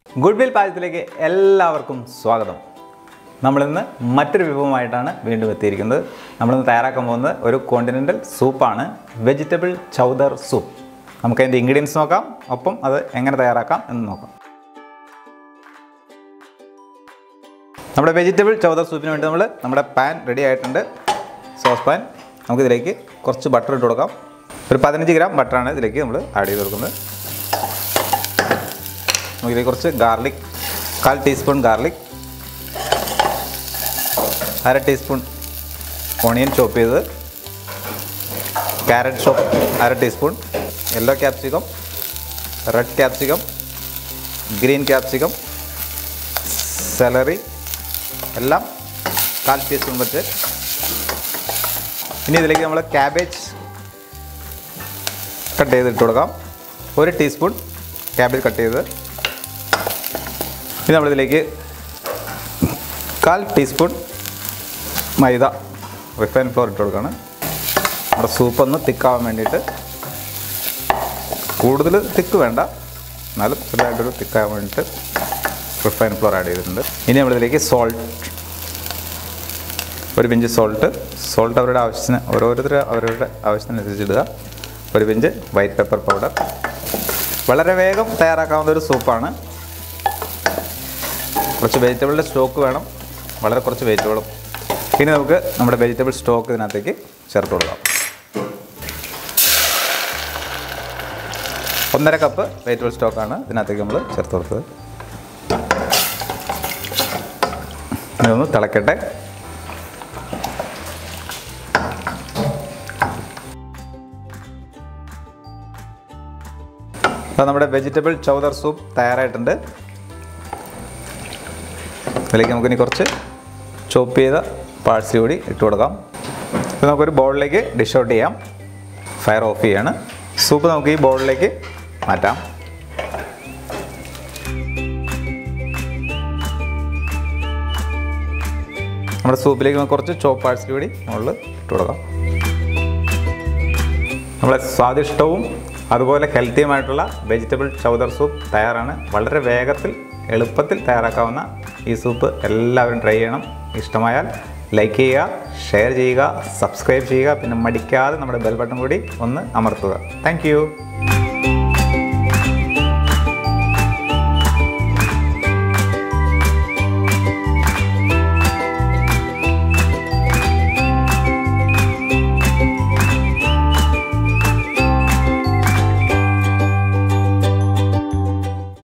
good will പാചകത്തിലേക്ക് എല്ലാവർക്കും സ്വാഗതം നമ്മളിന്ന് മറ്റൊരു വിഭവമായിട്ടാണ് വീണ്ടും എത്തിയിരിക്കുന്നത് നമ്മളിന്ന് തയ്യാറാക്കാൻ പോകുന്നത് ഒരു കോണ്ടിനെൻ്റൽ സൂപ്പാണ് വെജിറ്റബിൾ ചൗദർ സൂപ്പ് നമുക്ക് അതിൻ്റെ ഇൻഗ്രീഡിയൻസ് നോക്കാം ഒപ്പം അത് എങ്ങനെ തയ്യാറാക്കാം എന്ന് നോക്കാം നമ്മുടെ വെജിറ്റബിൾ ചൗദർ സൂപ്പിന് വേണ്ടി നമ്മൾ നമ്മുടെ പാൻ റെഡി ആയിട്ടുണ്ട് സോസ് പാൻ നമുക്കിതിലേക്ക് കുറച്ച് ബട്ടർ ഇട്ട് കൊടുക്കാം ഒരു പതിനഞ്ച് ഗ്രാം ബട്ടറാണ് ഇതിലേക്ക് നമ്മൾ ആഡ് ചെയ്ത് കൊടുക്കുന്നത് നമുക്കിതിലേക്ക് കുറച്ച് ഗാർലിക് കാൽ ടീസ്പൂൺ ഗാർലിക് അര ടീസ്പൂൺ ഓണിയൻ ചോപ്പ് ചെയ്തത് ക്യാരറ്റ് ചോപ്പ് അര teaspoon yellow capsicum red capsicum green capsicum celery എല്ലാം കാൽ ടീസ്പൂൺ വെച്ച് ഇനി ഇതിലേക്ക് നമ്മൾ ക്യാബേജ് കട്ട് ചെയ്ത് ഇട്ട് കൊടുക്കാം ഒരു ടീസ്പൂൺ ക്യാബേജ് കട്ട് ചെയ്ത് ഇനി നമ്മളിതിലേക്ക് കാൽ ടീസ്പൂൺ മൈദ റിഫൈൻ ഫ്ലോർ ഇട്ട് കൊടുക്കുകയാണ് നമ്മുടെ സൂപ്പ് ഒന്ന് തിക്കാവാൻ വേണ്ടിയിട്ട് കൂടുതൽ തിക്ക് വേണ്ട എന്നാലും ചെറുതായിട്ടൊരു തിക്കാവാൻ വേണ്ടിയിട്ട് റിഫൈൻ ഫ്ലോർ ആഡ് ചെയ്തിട്ടുണ്ട് ഇനി നമ്മളിതിലേക്ക് സോൾട്ട് ഒരു പിഞ്ച് സോൾട്ട് സോൾട്ട് അവരുടെ ആവശ്യത്തിന് ഓരോരുത്തർ അവരുടെ ആവശ്യത്തിനനുസരിച്ച് ഇടുക ഒരു പിഞ്ച് വൈറ്റ് പെപ്പർ പൗഡർ വളരെ വേഗം തയ്യാറാക്കാവുന്ന ഒരു സൂപ്പാണ് കുറച്ച് വെജിറ്റബിളിൻ്റെ സ്റ്റോക്ക് വേണം വളരെ കുറച്ച് വെജിറ്റബിളും ഇനി നമുക്ക് നമ്മുടെ വെജിറ്റബിൾ സ്റ്റോക്ക് ഇതിനകത്തേക്ക് ചേർത്ത് കൊടുക്കാം ഒന്നര കപ്പ് വെജിറ്റബിൾ സ്റ്റോക്കാണ് ഇതിനകത്തേക്ക് നമ്മൾ ചേർത്ത് കൊടുത്തത് ഇതൊന്ന് തിളക്കട്ടെ അപ്പോൾ നമ്മുടെ വെജിറ്റബിൾ ചൗദർ സൂപ്പ് തയ്യാറായിട്ടുണ്ട് ഇതിലേക്ക് നമുക്കിനി കുറച്ച് ചോപ്പ് ചെയ്ത പാഴ്സി കൂടി ഇട്ട് കൊടുക്കാം ഇത് നമുക്കൊരു ബൗളിലേക്ക് ഡിഷ് ഔട്ട് ചെയ്യാം ഫയർ ഓഫ് ചെയ്യാണ് സൂപ്പ് നമുക്ക് ഈ ബൗളിലേക്ക് മാറ്റാം നമ്മുടെ സൂപ്പിലേക്ക് നമുക്ക് കുറച്ച് ചോപ്പ് പാഴ്സി കൂടി മുകളിൽ ഇട്ട് കൊടുക്കാം നമ്മളെ സ്വാദിഷ്ടവും അതുപോലെ ഹെൽത്തിയുമായിട്ടുള്ള വെജിറ്റബിൾ ചൗദർ സൂപ്പ് തയ്യാറാണ് വളരെ വേഗത്തിൽ എളുപ്പത്തിൽ തയ്യാറാക്കാവുന്ന ഈ സൂപ്പ് എല്ലാവരും ട്രൈ ചെയ്യണം ഇഷ്ടമായാൽ ലൈക്ക് ചെയ്യുക ഷെയർ ചെയ്യുക സബ്സ്ക്രൈബ് ചെയ്യുക പിന്നെ മടിക്കാതെ നമ്മുടെ ബെൽ ബട്ടൺ കൂടി ഒന്ന് അമർത്തുക താങ്ക്